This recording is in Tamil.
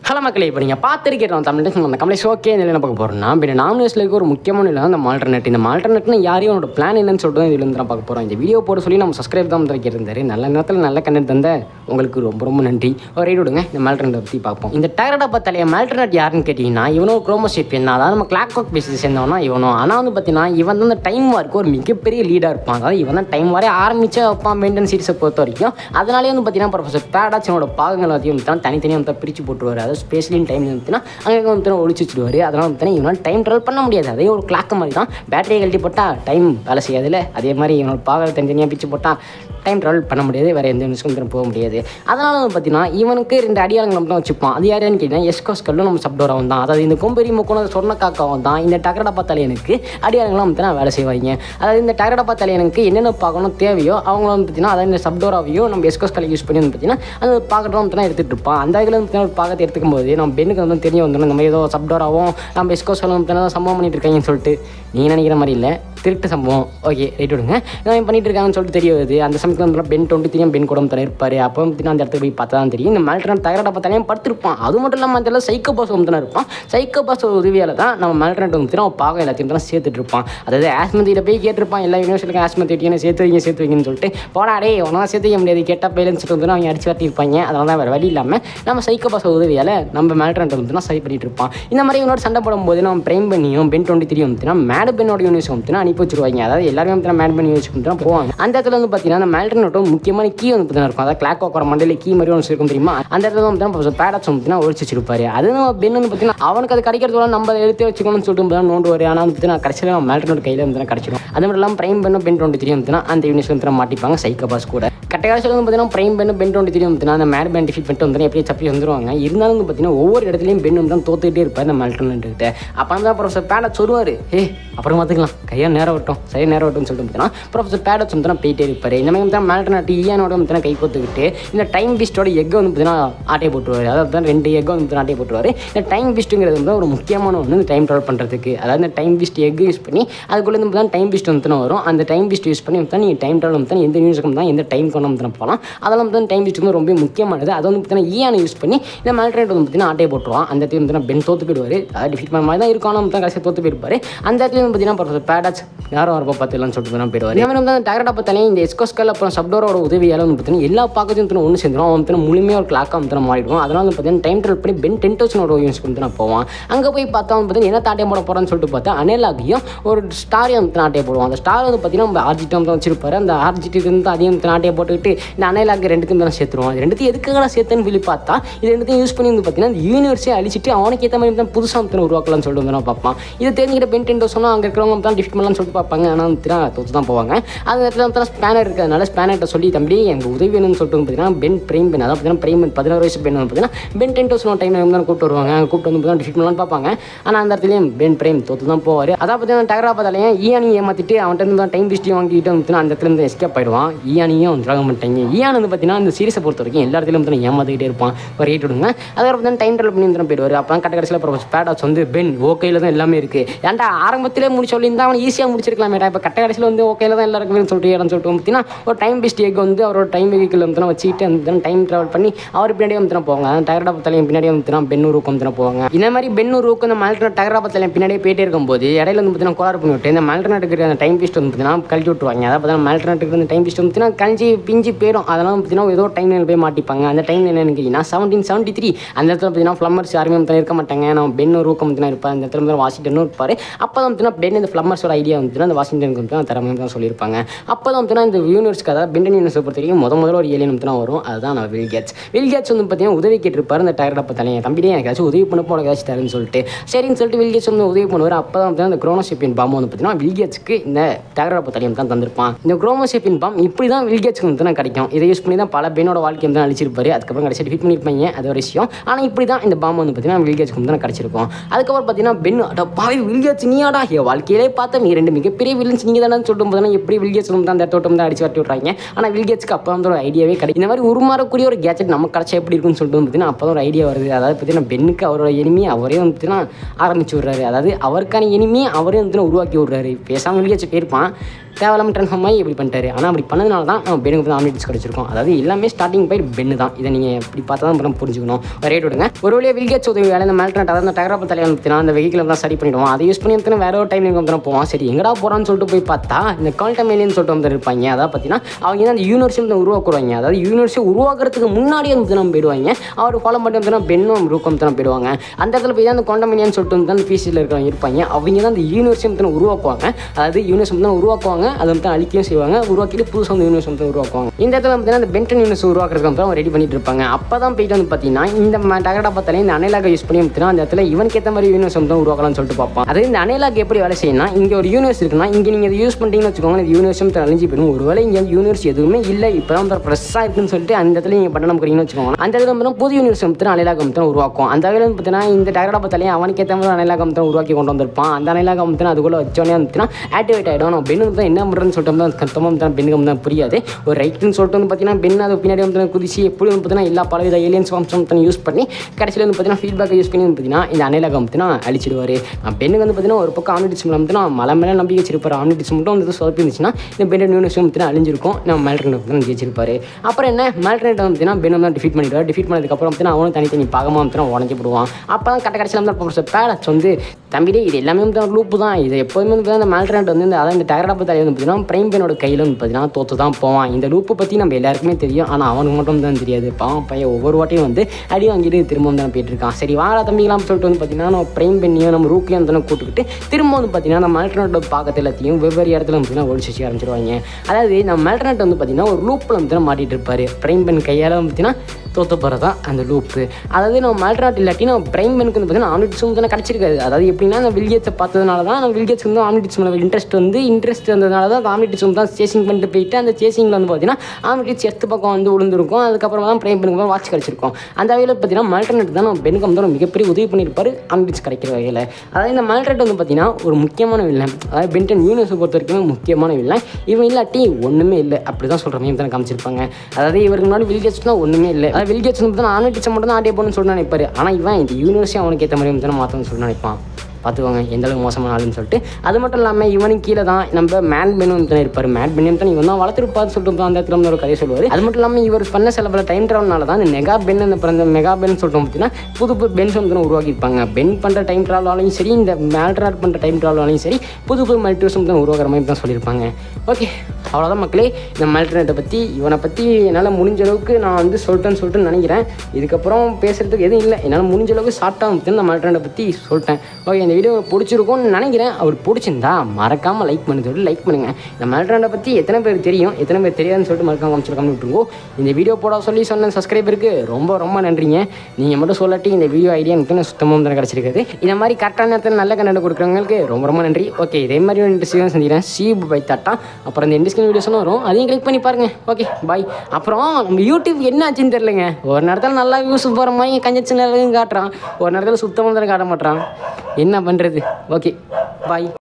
ஹலோ மக்களே இப்போ நீங்கள் பார்த்துருக்கிறோம் தமிழ் அந்த கமலேஷ் ஓகே இதில் என்ன பார்க்க போகிறோம்னா இப்போ நாமினேஷனில் இருக்க ஒரு முக்கியமான இல்லை அந்த மால்டர்நெட் இந்த மால்டர்நெட்னு யாரையும் அவனோட பிளான் என்னன்னு சொல்லிட்டு இதில் இருந்து நான் பார்க்க போகிறோம் இந்த வீடியோ போட சொல்லி நம்ம சப்ஸ்கிரைப் தான் வந்து இருந்தார் நல்ல நேரத்தில் நல்ல கண்டென்ட் தந்த உங்களுக்கு ரொம்ப ரொம்ப நன்றி ஒரு ரைட் விடுங்க இந்த மால்டர்நெட் பற்றி பார்ப்போம் இந்த டயரடா பார்த்தாலே மால்டர்நெட் யாருன்னு கேட்டிங்கன்னா இவனும் குரோமோஷிப்பியன் அதாவது நம்ம கிளாக் ஒர்க் பேசி சேர்ந்தவனா இவனும் ஆனால் வந்து பார்த்தீங்கன்னா இவன் தான் இந்த டைம் வார்க்கு ஒரு மிகப்பெரிய லீடாக இருப்பான் அதாவது இவன் தான் டைம் வாரே ஆரம்பிச்ச வைப்பான் மெயின்டெனன் சீரிஸை பொறுத்த வரைக்கும் அதனாலே வந்து பார்த்தீங்கன்னா ப்ரொஃபஸர் பேடாச்சனோட பாகங்கள் எல்லாத்தையும் வந்து தனித்தனியாக வந்து பிரித்து போட்டுருவார் அதாவது ஸ்பேஸ்லின் டைம் வந்துச்சுன்னா அங்கே வந்து ஒழிச்சு வச்சுருவார் அதனால் வந்து இவனால் டைம் ட்ராவல் பண்ண முடியாது அதே ஒரு கிளாக் மாதிரி தான் பேட்டரியை கழட்டி போட்டால் டைம் வேலை செய்யாதுல்ல அதே மாதிரி இவனோட பாகத்தை தனித்தனியாக பிரித்து போட்டால் டைம் ட்ராவல் பண்ண முடியாது வேறு எந்த நிமிஷம் போக முடியாது அதனால வந்து பார்த்தீங்கன்னா இவனுக்கு ரெண்டு அடியாளங்கள் மட்டும் வச்சுப்பான் அது யாருன்னு கேட்டீங்கன்னா எஸ்கோஸ் கல்லும் நம்ம சப்டோராவும் தான் அதாவது இந்த கொம்பெரி முக்கோணம் சொர்ண காக்காவும் தான் இந்த டகரடப்பா தலையனுக்கு அடியாளங்களாம் வந்து வேலை செய்வாங்க அதாவது இந்த டகரடப்பா தலையனுக்கு என்னென்ன பார்க்கணும் தேவையோ அவங்களும் வந்து பார்த்தீங்கன்னா அதாவது இந்த சப்டோராவையோ நம்ம எஸ்கோஸ் கலை யூஸ் பண்ணி வந்து பார்த்தீங்கன்னா அந்த பாக்கெட்லாம் வந்து எடுத்துகிட்டு இருப்பான் அந்த இதில் வந்து ஒரு பாக்கத்தை எடுத்துக்கும் போது நம்ம பெண்ணுக்கு வந்து தெரிய வந்துடும் இந்த மாதிரி ஏதோ சப்டோராவும் நம்ம எஸ்கோஸ் கலும் வந்து சம்பவம் பண்ணிட்டு இருக்காங்கன்னு சொல்லிட்டு நீங்கள் நினைக்கிற மாதிரி இல்லை திருட்டு சம்பவம் ஓகே ரைட் விடுங்க இவன் பண்ணிட்டு இருக்காங்கன்னு சொல்லிட்டு தெரிய வருது அந்த சமயத்தில் வந்து பென் டுவெண்ட்டி தெரியும் பென் கூட தானே இருப்பார் அப்போ வந்து அந்த இடத்துக்கு போய் பார்த்தா தான் தெரியும் இந்த மேல்ட்ரன் தகரடா பார்த்தாலே படுத்திருப்பான் அது மட்டும் இல்லாமல் அந்த சைக்கோ பாஸ் வந்து தானே இருப்பான் சைக்கோ பாஸ் உதவியால் தான் நம்ம மேல்ட்ரன் வந்து அவன் பாகம் எல்லாத்தையும் தான் சேர்த்துட்டு இருப்பான் அதாவது ஆஸ்மதியில் போய் கேட்டிருப்பான் எல்லா யூனிவர்சிட்டிக்கும் ஆஸ்மதி வைக்கணும் சேர்த்து வைங்க சேர்த்து வைங்கன்னு சொல்லிட்டு போடா டே உனா சேர்த்து வைக்க முடியாது கேட்டால் பேலன்ஸ் வந்து அவங்க அடிச்சு வாட்டியிருப்பாங்க அதனால தான் வேறு வழி இல்லாமல் நம்ம சைக்கோ பாஸ் உதவியால் நம்ம மேல்ட்ரன் வந்து சரி பண்ணிட்டு இருப்பான் இந்த மாதிரி இவனோட சண்டை போடும்போது நம்ம பிரைம் பண்ணியும் பென் டுவெண்ட்டி த்ரீ வந்துச்சுன்னா மேடு பென்னோட யூனிவர்ஸ் வந்துச்சுன்னா அனுப்பி வச்சிருவாங்க அதாவது எல்லாருமே வந்து மேட் பண்ணி வச்சுக்கிட்டு தான் போவாங்க அந்த இடத்துல வந்து பார்த்தீங்கன்னா அந்த மேல்டனோட முக்கியமான கீ வந்து பார்த்தீங்கன்னா இருக்கும் அதாவது கிளாக் வாக்கோட மண்டல கீ மாதிரி ஒன்று இருக்கும் தெரியுமா அந்த இடத்துல வந்து பார்த்தீங்கன்னா பேடட்ஸ் வந்து பார்த்தீங்கன்னா ஒழிச்சு வச்சிருப்பாரு அது நம்ம பென் வந்து பார்த்தீங்கன்னா அவனுக்கு அது கிடைக்கிறதுல நம்ம அதை எடுத்து வச்சுக்கணும்னு சொல்லிட்டு தான் நோண்டுவார் ஆனால் வந்து பார்த்தீங்கன்னா கடைசியில் நம்ம மேல்டனோட கையில் வந்து கிடைச்சிடும் அது மட்டும் இல்லாமல் பிரைம் பெண்ணும் பென் டுவெண்ட்டி த்ரீ வந்து அந்த யூனிவர்ஸ் வந்து மாட்டிப்பாங்க சைக்கோபாஸ் கூட கட்ட காலத்தில் வந்து பார்த்தீங்கன்னா பிரைம் பெண்ணு பென் டுவெண்ட்டி த்ரீ வந்து அந்த மேட் பேன் டிஃபிட் பண்ணிட்டு வந்து எப்படியே சப்பி வந்துருவாங்க இருந்தாலும் வந்து பார்த்தீங்கன்னா ஒவ்வொரு இடத்துலையும் பெண் வந்து தான் தோத்துக்கிட்டே இருப்பார் இந்த மேல்டன் கிட்ட அப்போ தான் ப்ரொஃபஸர் பேடட் சொல்லுவார் ஏ அப்புறம் பார்த்துக்கலாம் கையாக நேரம் விட்டோம் சரியா நேரம் விட்டோம்னு சொல்லிட்டு பார்த்தீங்கன்னா ப்ரொஃபஸர் பேடட்ஸ் வந்து தான் போயிட்டே இருப்பார் இந்த மாதிரி வந்து மேல்டன் ஆட்டி ஈயானோட வந்து கை கோத்துக்கிட்டு இந்த டைம் பிஸ்டோட எக்கை வந்து பார்த்தீங்கன்னா ஆட்டை போட்டுருவார் அதாவது தான் ரெண்டு எக்கை வந்து ஆட்டை போட்டுருவார் இந்த டைம் பிஸ்ட்டுங்கிறது வந்து ஒரு முக்கியமான ஒன்று இந்த டைம் ட்ராவல் பண்ணுறதுக்கு அதாவது இந்த டைம் பிஸ்ட் எக் யூஸ் பண்ணி அதுக்குள்ளே வந்து தான் டைம் பிஸ்ட் வந்து வரும் அந்த டைம் பிஸ்ட் யூஸ் பண்ணி வந்து நீங்கள் டைம் ட்ராவல் வந்து எந்த நியூஸுக்கும் தான் எந்த டைம் கொண்டு வந்து போகலாம் அதெல்லாம் வந்து டைம் பிஸ்ட் வந்து ரொம்ப முக்கியமானது அதை வந்து பார்த்தீங்கன்னா ஈயான யூஸ் பண்ணி இந்த மேல்ட்ரேட் வந்து பார்த்தீங்கன்னா ஆட்டை போட்டுருவான் அந்த இடத்துல வந்து பென் தோத்து போயிடுவார் அதாவது டிஃபிட் பண்ண மாதிரி தான் இருக்கும் ஆனால் வந்து கடைசியாக தோத்து போயிருப்பார் அந்த இடத்துல வந்து பார்த்தீங்கன்னா பேடாச் யாரும் வரப்போ பார்த்துலாம் சொல்லிட்டு தான் போயிடுவார் இந்த மாதிரி வந்து டயரடா பார்த்தாலே இந்த எஸ்கோஸ்கல் அப்புறம் சப்டோரோட உதவியால் வந்து பார்த்தீங்கன்னா எல்லா பாக்கத்தையும் வந்து ஒன்று சேர்ந்துடும் அவன் வந்து முழுமையாக ஒரு கிளாக்காக வந்து மாறிடுவோம் அதனால வந்து பார்த்தீங்கன்னா டைம் ட்ரெல் பண்ணி பென் டென் தௌசண்டோட யூஸ் வந்து நான் போவான் அங்கே போய் பார்த்தா வந்து பார்த்தீங்கன்னா என்ன தாட்டை போட போகிறான்னு சொல்லிட்டு பார்த்தா அனேலாகியும் ஒரு ஸ்டாரையும் வந்து நாட்டையை போடுவோம் அந்த ஸ்டார் வந்து பார்த்தீங்கன்னா நம்ம ஆர்ஜிட்டு வந்து வச்சிருப்பாரு அந்த ஆர்ஜிட்டு இருந்து அதையும் வந்து நாட்டையை போட்டுக்கிட்டு இந்த அனேலாக் ரெண்டுத்தையும் தான் சேர்த்துருவோம் அது ரெண்டுத்தையும் எதுக்காக சேர்த்துன்னு சொல்லி பார்த்தா இது ரெண்டுத்தையும் யூஸ் பண்ணி வந்து பார்த்தீங்கன்னா இந்த யூனிவர்ஸே அழிச்சிட்டு அவனுக்கு ஏற்ற மாதிரி தான் புதுசாக வந்து உருவாக்கலாம்னு சொல்லிட்டு வந்து நான் பார்ப்பான் இதை தெரிஞ்சுக்கிட்ட பென் டென் தௌசண்ட் அங்கே இருக்கிறவங்க தான் டிஃப்ட் பண்ணலாம்னு சொல்லிட்டு பார்ப்பாங்க ஆனால் வந்து தோத்து தான் போவாங்க அந்த இடத்துல வந்து ஸ்பேனர் இருக்கிறதுனால ஸ்பேனர்கிட்ட சொல்லி தம்பி எனக்கு உதவி வேணும்னு சொல்லிட்டு வந்து பார்த்தீங்கன்னா பென் பிரைம் பென் அதாவது பார்த்தீங்கன்னா பிரைம் பென் பதினாறு வயசு பெண் வந்து பார்த்தீங்கன்னா பென் டென் தௌசண்ட் டைம் தான் கூப்பிட்டு வருவாங்க அங்கே கூப்பிட்டு வந்து பார்த்தீங்கன்னா டிஃப்ட் பண்ணலாம்னு பார்ப்பாங்க ஆனால் அந்த இடத்துலையும் பென் பிரைம் தோத்து தான் போவார் அதாவது பார்த்தீங்கன்னா டகரா பார்த்தாலையும் ஈயானி ஏமாற்றிட்டு அவன்கிட்ட இருந்து தான் டைம் பிஸ்டி வாங்கிட்டு வந்து அந்த இடத்துல இருந்து எஸ்கேப் ஆயிடுவான் ஈயானியும் வந்து திராக மாட்டாங்க ஈயான் வந்து பார்த்தீங்கன்னா இந்த சீரிஸை பொறுத்த வரைக்கும் எல்லா இடத்துலையும் வந்து ஏமாத்திக்கிட்டே இருப்பான் ஒரு ரேட் விடுங்க அதுக்கப்புறம் தான் டைம் ட்ராவல் பண்ணி வந்து போயிடுவார் அப்புறம் கட்ட கடைசியில் அப்புறம் பேடாஸ் வந்து பென் ஓகேல தான் எல்லாமே இருக்குது ஏன்டா ஆரம்பத்திலே முடிச்சு சொல்லியிருந்தா அவன் ஈஸியாக முடிச்சிருக்கலாமேடா இப்போ கட்ட கடைசியில் வந்து ஓகேல தான் எல்லாருக்குமே சொல்லிட்டு இடம்னு சொல்லிட்டு பார்த்தீங்கன்னா ஒரு டைம் பிஸ்ட் எக் வந்து அவரோட டைம் வெஹிக்கிள் வந்து வச்சுக்கிட்டு அந்த டைம் ட்ராவல் பண்ணி அவர் பின்னாடியே வந்து போவாங்க டயர்டா பத்தாலையும் பின்னாடியே வந்து பென்னூர் ஊக்கம் வந்து போவாங்க இந்த மாதிரி பென்னூர் ஊக்கம் இந்த மால்ட்ரா டயர்டா பத்தாலையும் பின்னாடியே போயிட்டே இருக்கும்போது இடையில வந்து பார்த்தீங்கன்னா கோளாறு பண்ணி விட்டு இந்த மால்ட்ரா அந்த டைம் பிஸ்ட் வந்து பார்த்தீங்கன்னா கழட்டி விட்டுருவாங்க அதாவது பார்த்தீங்கன்னா மால்ட்ரா அந்த டைம் பிஸ்ட் வந்து பார்த்தீங்கன்னா கஞ்சி பிஞ்சு போயிடும் அதெல்லாம் பார்த்தீங்கன்னா ஏதோ டைம் போய் மாட்டிப்பாங்க அந்த டைம் என்னன்னு கேட்டீங்கன்னா செவன்டீன் செவன்ட்டி த்ரீ அந்த இடத்துல பார்த்தீங்கன்னா ஃப்ளம்மர்ஸ் யாருமே வந்து இருக்க மாட்டாங்க நம்ம பென்னூர் ஊக்கம் வந்து இருப்பார் அந்த இடத்துல வந்து வாஷிங்டனும் இருப்பார் அப்போ தான் பார்த்தீங்கன்னா பென் இந்த ஃப்ளம்மர்ஸோட ஐடியா வந்து அந்த வாஷிங்டனுக்கு வந்து திறமை தான் சொல்லியிருப்பாங்க அப்போ தான் பார்த்தீங்கன்னா இந்த யூனிவர்ஸ்க்கு அதாவது பெண்டன் யூனிவர்ஸை பொறுத்த வரைக்கும் முத முதல்ல ஒரு ஏலியன் வந்து வரும் அதுதான் நம்ம வில் கேட்ஸ் வில் கேட்ஸ் வந்து பார்த்தீங்கன்னா உதவி கேட்டிருப்பாரு அந்த டயர்டா பார்த்தாலே தம்பியே எனக்கு ஏதாச்சும் உதவி பண்ணப்போ உனக்கு ஏதாச்சும் தரேன்னு சொல்லிட்டு சரின்னு சொல்லிட்டு வில் கேட்ஸ் வந்து உதவி பண்ணுவார் அப்போ தான் வந்து அந்த குரோனோஷிப்பின் பாம்பு வந்து பார்த்தீங்கன்னா வில் கேட்ஸ்க்கு இந்த டயர்டா பார்த்தாலையும் தான் தந்திருப்பான் இந்த குரோமோஷிப்பின் பாம் இப்படி தான் வில் கேட்ஸ்க்கு வந்து தான் கிடைக்கும் இதை யூஸ் பண்ணி தான் பல பெண்ணோட வாழ்க்கையை வந்து அழிச்சிருப்பாரு அதுக்கப்புறம் கடைசி டிஃபிட் பண்ணியிருப்பாங்க அது ஒரு விஷயம் ஆனால் இப்படி தான் இந்த பாம்பு வந்து பார்த்தீங்கன்னா வில் கேட்ஸ்க்கு வந்து தான் கிடச்சிருக்கும் அதுக்கப்புறம் பார்த்தீங்கன்னா பென் அட பாவி வில் கேட்ஸ் நீயாடா என் வாழ்க்கையிலே பார்த்தா நீ ரெண்டு மிகப்பெரிய வில்லன்ஸ் நீங்கள் தானே சொல்லிட்டு பார்த்தீங்கன்னா எப்படி வில் கேட்ஸ் வந்து அந்த தோட்டம் தான் அடிச்சு வரட்டி விட்றாங்க ஆனால் வில் கேட்ஸ்க்கு அப்போ வந்து ஒரு ஐடியாவே கிடைக்கும் இந்த மாதிரி உருமாறக்கூடிய ஒரு கேஜெட் நம்ம கிடச்சா எப்படி இருக்குன்னு சொல்லிட்டு வந்து பார்த்தீங்கன்னா அப்போ தான் ஒரு ஐடியா வருது அதாவது பார்த்தீங்கன்னா பெண்ணுக்கு அவரோட எனிமி அவரே வந்து பார்த்தீங்கன்னா ஆரம்பிச்சு விட்றாரு அதாவது அவருக்கான எனிமி அவரே வந்து உருவாக்கி விட்றாரு பேசாமல் வில் கேட்ஸ் போயிருப்பான் தேவையில்லாமல் ட்ரான்ஸ்ஃபார்ம் ஆகி இப்படி பண்ணிட்டாரு ஆனால் அப்படி பண்ணதுனால தான் நம்ம பெண்ணுக்கு வந்து ஆம்னிட்ஸ் கிடச்சிருக்கோம் அதாவது எல்லாமே ஸ்டார்டிங் பாயிண்ட் பெண்ணு தான் இதை நீங்கள் இப்படி பார்த்தா தான் அப்புறம் புரிஞ்சுக்கணும் ரேட் விடுங்க ஒரு வழியாக வில்கேட்ஸ் உதவி வேலை இந்த மேல்ட்ரண்ட் அதாவது அந்த டகராப்ப தலையை வந்து அந்த வெஹிக்கிள் தான் சரி பண்ணிடுவோம் அதை யூஸ் பண்ணி வந்து வேற ஒரு டைம் வந்து போவான் சரி எங்கடா போகிறான்னு சொல்லிட்டு போய் பார்த்தா இந்த கால்டமேலியன் சொல்லிட்டு வந்து இருப்பாங்க அதாவது பார்த்தீங்கன்னா அவங்க தான் அந்த யூனிவர்சிட்டி வந்து உருவாக்குறாங்க அதாவது யூனிவர்சிட்டி உருவாக்குறதுக்கு முன்னாடியே வந்து நம்ம போயிடுவாங்க அவர் ஃபாலோ பண்ணி வந்து பெண்ணும் ரூக்கம் தான் போயிடுவாங்க அந்த இடத்துல போய் தான் அந்த காண்டமினியன் சொல்லிட்டு வந்து அந்த பிசியில் இருக்கிறவங்க இருப்பாங்க அவங்க தான் அந்த யூனிவர்சிட்டி வந்து உருவாக்குவாங்க அதாவது யூனிவர்ஸ் வந்து உருவாக்குவாங்க அதை வந்து அழிக்கவும் செய்வாங்க உருவாக்கிட்டு புதுசாக வந்து யூனிவர்ஸ் வந்து உருவாக்குவாங்க இந்த இடத்துல பார்த்தீங்கன்னா அந்த பென்டன் யூனிவர்ஸ் உருவாக்குறதுக்கு வந்து அவங்க ரெடி பண்ணிட்டு இருப்பாங்க அப்போ தான் போயிட்டு வந்து பார்த்தீங்கன்னா இந்த டகடா பார்த்தாலே இந்த அனைலாக யூஸ் பண்ணி பார்த்தீங்கன்னா அந்த இடத்துல இவனுக்கு ஏற்ற மாதிரி யூனிவர்ஸ் வந்து உருவாக்கலாம்னு சொல்லிட்டு பார்ப்பான் அது இந்த அனைலாக் எப்படி வேலை செய்யணும் இங்கே ஒரு யூனிவர்ஸ் இருக்குன்னா இங்கே நீங்கள் இதை யூஸ் பண்ணிட்டீங்கன்னு வச்சுக்கோங்க இந்த யூனிவர்ஸ் வந்து அழிஞ்சு போயிடும் ஒருவேளை இங்கே யூனிவர்ஸ் எதுவுமே இல்லை இப்போ தான் ஃப்ரெஷ்ஷாக இருக்குன்னு சொல்லிட்டு அந்த இடத்துல நீங்கள் பட்டம் போகிறீங்கன்னு வச்சுக்கோங்க அந்த இடத்துல வந்து புது யூனிவர்ஸ் வந்து அனைலாக வந்து உருவாக்கும் அந்த வகையில் வந்து பார்த்தீங்கன்னா இந்த டகடா பார்த்தாலே அவனுக்கு ஏற்ற மாதிரி அனைலாக வந்து உருவாக்கி கொண்டு வந்திருப்பான் அந்த அனைலாக வந்து அதுக்குள்ளே வச்சோடனே வந்துச்சுன்னா ஆக்டிவேட் ஆகிடும் நம்ம பெண்ணு வந்து என்ன பண்ணுறதுன்னு சொல்லிட்டு வந்து கத்தமாக வந்து பெண்ணுக்கு வந்து புரியாது ஒரு ரைட்டுன்னு சொல்லிட்டு வந்து பார்த்தீங்கன்னா பெண் அது பின்னாடி வந்து குதிச்சு எப்படி வந்து பார்த்தீங்கன்னா எல்லா பலவித ஏலியன்ஸ் வம்சம் வந்து யூஸ் பண்ணி கடைசியில் வந்து பார்த்தீங்கன்னா ஃபீட்பேக்கை யூஸ் பண்ணி வந்து பார்த்தீங்கன்னா இந்த அனைலகம் வந்து அழிச்சிடுவார் பெண்ணுக்கு வந்து பார்த்தீங்கன்னா ஒரு பக்கம் ஆம்னிடிஸ் மேலே வந்து மலை மேலே நம்பிக்கை வச்சிருப்பார் ஆம்னிடிஸ் மட்டும் வந்து சொதப்பி இருந்துச்சுன்னா இந்த பெண் யூனிவர்ஸ் வந்து அழிஞ்சிருக்கும் நம்ம மேல்ட்ரேட் வந்து ஜெயிச்சிருப்பாரு அப்புறம் என்ன மேல்ட்ரேட் வந்து பார்த்தீங்கன்னா பெண் வந்து டிஃபீட் பண்ணிடுவார் டிஃபீட் பண்ணதுக்கப்புறம் வந்து அவனும் தனித்தனி பாகமாக வந்து உடஞ்சி போடுவான் அப்போ தான் கட்ட கடைசியில் வந்து ப்ரொஃபஸர் பேலட்ஸ் வந்து தம்பிடே இது எல்லாமே வந்து லூப்பு தான் இது எப்போதுமே வந்து பார்த்தீங்கன்னா இந்த மேல்ட்ரேட் வந்து இந்த அதான் இந்த டயர்டாக தலையை வந்து பார்த்தீங்கன்னா பிரைம் பெனோட கையில் வந்து பார்த்தீங்கன்னா தோத்து தான் போவான் இந்த லூப்பை பற்றி நம்ம எல்லாருக்குமே தெரியும் ஆனால் அவனுக்கு மட்டும் தான் தெரியாது பாவம் பையன் ஒவ்வொரு வாட்டியும் வந்து அடி வாங்கிட்டு திரும்ப வந்து போயிட்டு இருக்கான் சரி வாடா தம்பிக்கலாம் சொல்லிட்டு வந்து பார்த்தீங்கன்னா நம்ம பிரைம் பெண்ணையும் நம்ம ரூக்கையும் வந்து கூட்டுக்கிட்டு திரும்ப வந்து பார்த்தீங்கன்னா நம்ம மேல்ட்ரனோட பார்க்கறது எல்லாத்தையும் வெவ்வேறு இடத்துல வந்து பார்த்தீங்கன்னா ஒழிச்சு வச்சு ஆரம்பிச்சிருவாங்க அதாவது நம்ம மேல்ட்ரனட் வந்து பார்த்தீங்கன்னா ஒரு லூப்பில் வந்து மாட்டிட்டு இருப்பாரு பிரைம் பென் கையால் வந்து பார்த்தீங்கன்னா தோத்த போகிறது தான் அந்த லூப்பு அதாவது நம்ம மேல்ட்ராட் இல்லாட்டி நம்ம பிரைம் பெனுக்கு வந்து பார்த்தீங்கன்னா ஆம்னிட்ஸ் வந்து கிடச்சிருக்காது அதாவது எப்படின்னா அந்த வில்கேட்ஸை பார்த்ததுனால தான் நம்ம வில்கேட்ஸ் வந்து ஆம்னிட்ஸ் மேலே இன்ட்ரெஸ்ட் வந்து இன்ட்ரெஸ்ட் வந்ததுனால தான் அந்த ஆம்னிட்ஸ் வந்து தான் சேசிங் பண்ணிட்டு போயிட்டு அந்த சேசிங்கில் வந்து பார்த்தீங்கன்னா ஆம்னிட்ஸ் எத்து பக்கம் வந்து விழுந்திருக்கும் அதுக்கப்புறமா தான் பிரைம் பெனுக்கு வாட்ச் கிடச்சிருக்கும் அந்த வகையில் பார்த்தீங்கன்னா மல்ட்ரனட் தான் நம்ம பெனுக்கு வந்து ஒரு மிகப்பெரிய உதவி பண்ணியிருப்பாரு ஆம்னிட்ஸ் கிடைக்கிற வகையில் அதாவது இந்த மல்ட்ரட் வந்து பார்த்தீங்கன்னா ஒரு முக்கியமான வில்லன் அதாவது பென்டன் யூனிவர்ஸை பொறுத்த வரைக்கும் முக்கியமான வில்லன் இவன் இல்லாட்டி ஒன்றுமே இல்லை அப்படி தான் சொல்கிற மாதிரி தான் காமிச்சிருப்பாங்க அதாவது இவருக்கு முன்னாடி வில்கேட்ஸ்னா ஒன்றுமே இல்லை அதாவது வில்கேட்ஸ் வந்து பார்த்தீங்கன்னா ஆன்லைன் மட்டும் தான் ஆடியோ போகணும்னு சொல்லி நினைப்பாரு ஆனால் இவன் இந்த யூனிவர்ஸே அவனுக்கு ஏற்ற மாதிரி வந்து மாற்றணும்னு சொல்லி நினைப்பான் பார்த்துக்கோங்க எந்த அளவுக்கு மோசமான ஆளுன்னு சொல்லிட்டு அது மட்டும் இல்லாமல் இவனுக்கு கீழே தான் நம்ம மேட் பென் வந்து இருப்பார் மேட் பென் தான் இவன் தான் வளர்த்துருப்பான்னு சொல்லிட்டு அந்த இடத்துல வந்து ஒரு கதையை சொல்லுவார் அது மட்டும் இல்லாமல் இவர் பண்ண சில பல டைம் ட்ராவல்னால தான் இந்த மெகா பென் அந்த பிறந்த மெகா பென் சொல்லிட்டு பார்த்தீங்கன்னா புது புது பென்ஸ் வந்து உருவாக்கியிருப்பாங்க பென் பண்ணுற டைம் ட்ராவலாலையும் சரி இந்த மேல்ட்ராட் பண்ணுற டைம் ட்ராவலாலையும் சரி புது புது மல்டிவர்ஸ் வந்து உருவாக்குற மாதிரி தான் சொல்லியிருப்பாங்க ஓகே அவ்வளோதான் மக்களே இந்த மல்டினேட்டை பற்றி இவனை பற்றி என்னால் முடிஞ்ச அளவுக்கு நான் வந்து சொல்லிட்டேன்னு சொல்லிட்டு நினைக்கிறேன் இதுக்கப்புறம் பேசுகிறதுக்கு எதுவும் இல்லை என்னால் முடிஞ்ச அளவுக்கு ஷார்ட்டாக வந்து இந்த மல்டினேட்டை பற்றி சொல்லிட்டேன் ஓகே இந்த வீடியோ பிடிச்சிருக்கும்னு நினைக்கிறேன் அவர் பிடிச்சிருந்தா மறக்காமல் லைக் பண்ணி சொல்லிட்டு லைக் பண்ணுங்கள் இந்த மல்டினேட்டை பற்றி எத்தனை பேர் தெரியும் எத்தனை பேர் தெரியாதுன்னு சொல்லிட்டு மறக்காம காமிச்சிருக்காம விட்டுருங்கோ இந்த வீடியோ போட சொல்லி சொன்ன சப்ஸ்கிரைபருக்கு ரொம்ப ரொம்ப நன்றிங்க நீங்கள் மட்டும் சொல்லாட்டி இந்த வீடியோ ஐடியா எனக்கு சுத்தமாக தான் கிடச்சிருக்குது இந்த மாதிரி கரெக்டான நேரத்தில் நல்ல கண்டென்ட் கொடுக்குறவங்களுக்கு ரொம்ப ரொம்ப நன்றி ஓகே இதே மாதிரி ஒரு இன்ட்ரெஸ்டிங்காக செஞ்சுக்கிறேன் சி பை தட்டா அப்புறம் இந்த இண்டஸ்ட்ரியல் வீடியோஸ்லாம் வரும் அதையும் கிளிக் பண்ணி பாருங்கள் ஓகே பாய் அப்புறம் நம்ம யூடியூப் என்ன ஆச்சுன்னு தெரிலங்க ஒரு நேரத்தில் நல்லா வியூஸ் போகிற மாதிரி கஞ்சச்சு நேரம் காட்டுறான் ஒரு நேரத்தில் சுத்தமாக தான் காட்ட மாட்டான் என்ன பண்ணுறது ஓகே பாய்